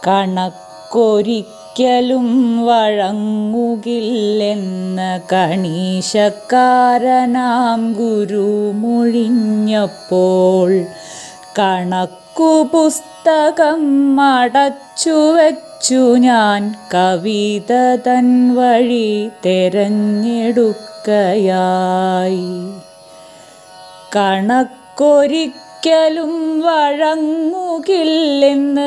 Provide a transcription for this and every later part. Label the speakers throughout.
Speaker 1: കണക്കൊരിക്കലും വഴങ്ങുകില്ലെന്ന കണീശക്കാരനാം ഗുരു മൊഴിഞ്ഞപ്പോൾ കണക്കു പുസ്തകം അടച്ചു വച്ചു ഞാൻ കവിത തൻ വഴി തെരഞ്ഞെടുക്കയായി കണക്കൊരിക്കലും വഴങ്ങുകില്ലെന്ന്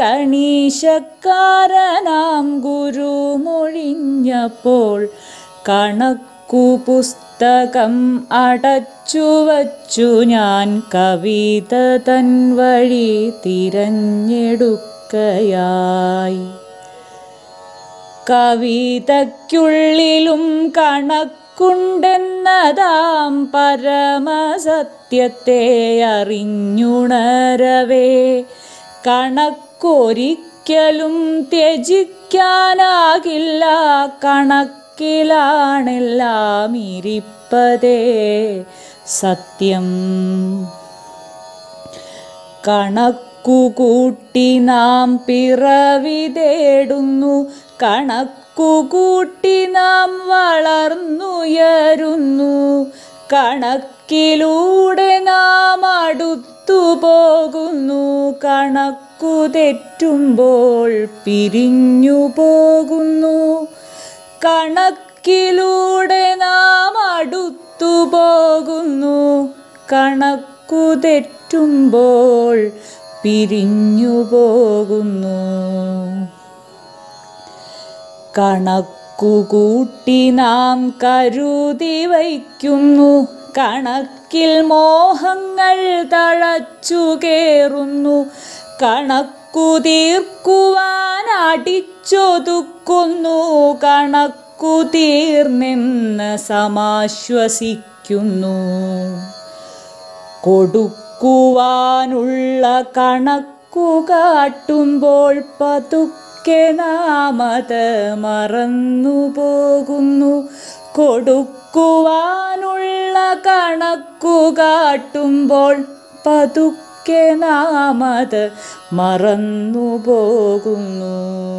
Speaker 1: കണീശക്കാരനാം ഗുരു മൊഴിഞ്ഞപ്പോൾ കണക്കു പുസ്തകം അടച്ചു വച്ചു ഞാൻ കവിത തൻ വഴി തിരഞ്ഞെടുക്കയായി കവിതയ്ക്കുള്ളിലും കണക്കുണ്ടെന്നതാം പരമസത്യത്തെ അറിഞ്ഞുണരവേ കണക്കൊരിക്കലും ത്യജിക്കാനാകില്ല കണക്കിലാണെല്ലാം ഇരിപ്പതേ സത്യം കണക്കുകൂട്ടി നാം പിറവി തേടുന്നു കണക്കുകൂട്ടി നാം വളർന്നുയരുന്നു കണക്കിലൂടെ നാം അടുത്തു പോകുന്നു കണക്കു തെറ്റുമ്പോൾ പിരിഞ്ഞു പോകുന്നു കണക്കിലൂടെ നാം അടുത്തു പോകുന്നു കണക്കു തെറ്റുമ്പോൾ പിരിഞ്ഞു പോകുന്നു കണക്കുകൂട്ടി നാം കരുതി വയ്ക്കുന്നു കണക്കിൽ മോഹങ്ങൾ തഴച്ചു കേറുന്നു കണക്കു തീർക്കുവാൻ അടിച്ചൊതുക്കുന്നു കണക്കു തീർന്നെന്ന് സമാശ്വസിക്കുന്നു കൊടുക്കുവാനുള്ള കണക്കു കാട്ടുമ്പോൾ പതുക്കെ നാമത് മറന്നു പോകുന്നു കൊടുക്കുവാനുള്ള കണക്കു കാട്ടുമ്പോൾ പതുക്കെ നാമത് മറന്നു പോകുന്നു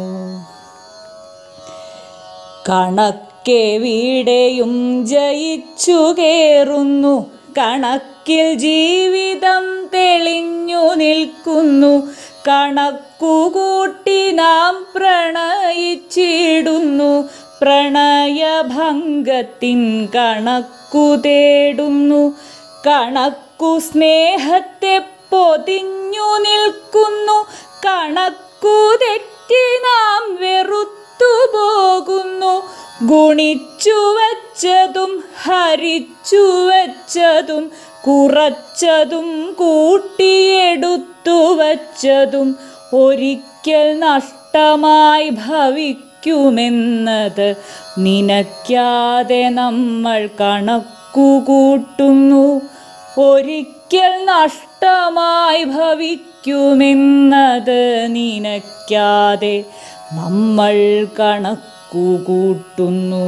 Speaker 1: കണക്കെവിടെയും ജയിച്ചു കേറുന്നു കണക്കിൽ ജീവിതം തെളിഞ്ഞു നിൽക്കുന്നു കണക്കുകൂട്ടി നാം പ്രണയിച്ചിടുന്നു പ്രണയഭംഗത്തിൻ കണക്കു തേടുന്നു കണക്കു സ്നേഹത്തെ പൊതിഞ്ഞു നിൽക്കുന്നു കണക്കു തെറ്റി നാം വെറുത്തു പോകുന്നു ഗുണിച്ചു വച്ചതും ഹരിച്ചു വച്ചതും കുറച്ചതും കൂട്ടിയെടുത്തു വച്ചതും ഒരിക്കൽ നഷ്ടമായി ഭവിക്കുമെന്നത് നനയ്ക്കാതെ നമ്മൾ കണക്കു കൂട്ടുന്നു ഒരിക്കൽ നഷ്ടമായി ഭവിക്കുമെന്നത് നനയ്ക്കാതെ നമ്മൾ കണക്കു കൂട്ടുന്നു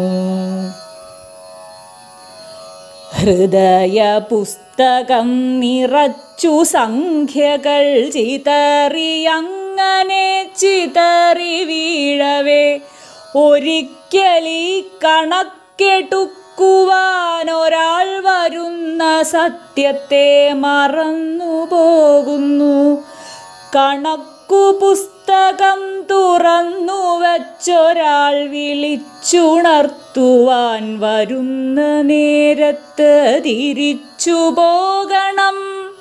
Speaker 1: ഹൃദയ പുസ്തകം നിറച്ചു സംഖ്യകൾ ചിതറിയങ്ങനെ ചിതറി വീഴവേ ഒരിക്കലീ കണക്കെടുക്കുവാൻ ഒരാൾ വരുന്ന സത്യത്തെ മറന്നു പോകുന്നു കണക്കു പുസ്തകം തുറന്നു വച്ചൊരാൾ വിളിച്ചുണർത്തുവാൻ വരുന്ന നേരത്ത് തിരിച്ചു പോകണം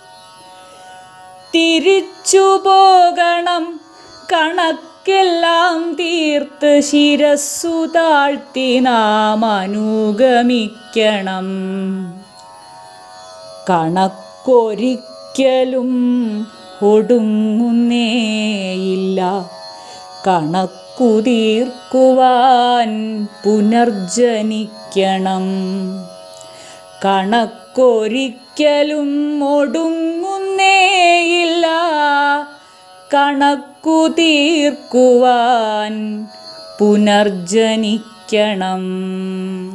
Speaker 1: തിരിച്ചു പോകണം കണക്കെല്ലാം തീർത്ത് ശിരസ്സു താഴ്ത്തി നാം അനുഗമിക്കണം കണക്കൊരിക്കലും ഒടുങ്ങുന്നേയില്ല കണക്കു തീർക്കുവാൻ പുനർജനിക്കണം കണക്കൊരിക്കലും ഒടുങ്ങുന്നേയില്ല കണക്കു തീർക്കുവാൻ പുനർജനിക്കണം